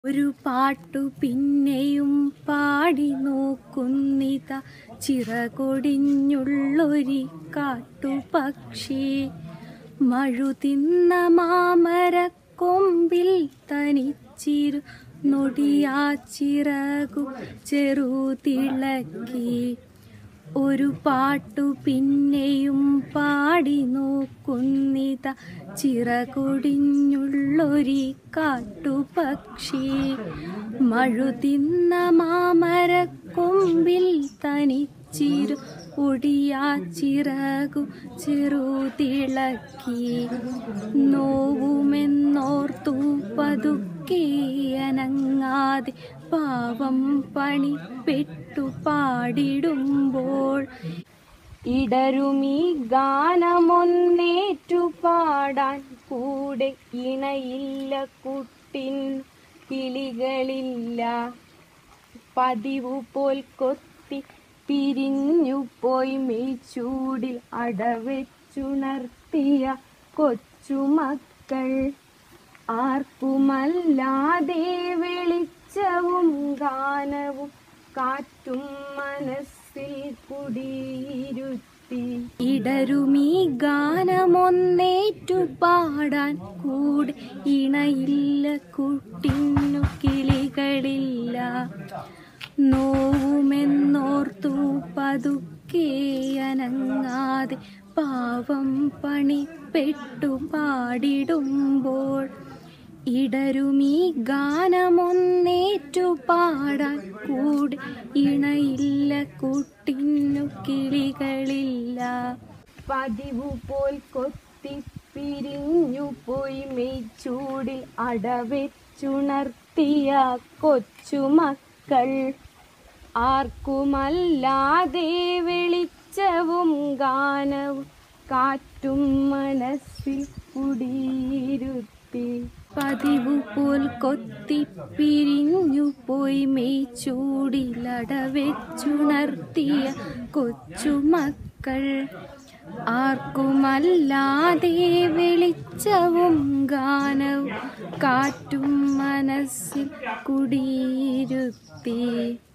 ഒരു പാട്ടു പിന്നെയും പാടി നോക്കുന്നിത ചിറകൊടിഞ്ഞുള്ളൊരി കാട്ടുപക്ഷി മഴുതിന്ന മാമരക്കൊമ്പിൽ തനിച്ചിരു നൊടിയാ ചിറകു ചെറുതിളക്കി ഒരു പാട്ടു പിന്നെയും പാടി നോക്കുന്നിത ചിറകൊടിഞ്ഞുള്ളൊരി കാട്ടുപക്ഷി മഴുതിന്ന മാമരക്കൊമ്പിൽ തനിച്ചിരു ഒടിയാ ചിറകു ചെറുതിളക്കി നോവുമെന്നോർത്തു പതുക്കെ അനങ്ങാതെ പാവം പണിപ്പെട്ടു പാടിടുമ്പോൾ ഇടരുമീ ഗാനമൊന്നേറ്റു പാടാൻ കൂടെ ഇണയില്ല കുട്ടിൻ കിളികളില്ല പതിവു പോൽ കൊത്തി പിരിഞ്ഞു പോയി മേച്ചൂടിൽ അടവെച്ചുണർത്തിയ കൊച്ചുമക്കൾ ആർക്കുമല്ലാതെ വെളിച്ചവും ഗാനവും കാറ്റും മനസ്സിൽ കുടിയിരുത്തി ഇടരുമീ ഗാനമൊന്നേറ്റു പാടാൻ കൂടെ ഇണയില്ല കുട്ടിന്നു കിളികളില്ല നോവുമെന്നോർത്തു പതുക്കെ അനങ്ങാതെ പാവം പണിപ്പെട്ടു പാടിടുമ്പോൾ ഇടരുമീ ഗാനമൊന്നേറ്റു പാടാൻ കൂടെ ഇണയില്ല കുട്ടിന്നു കിളികളില്ല പതിവു പോൽ കൊത്തി പിരിഞ്ഞു പോയി മെയ്ച്ചൂടിൽ അടവെച്ചുണർത്തിയ കൊച്ചുമക്കൾ ആർക്കുമല്ലാതെ വെളിച്ചവും ഗാനവും കാറ്റും മനസ്സിൽ കുടിയിരുത്തി പതിവു പോൽ കൊത്തി പിരിഞ്ഞു പോയി മെയ്ച്ചൂടിലടവെച്ചുണർത്തിയ കൊച്ചുമക്കൾ ആർക്കുമല്ലാതെ വെളിച്ചവും ഗാനവും കാറ്റും മനസ്സിൽ കുടിയിരുത്തി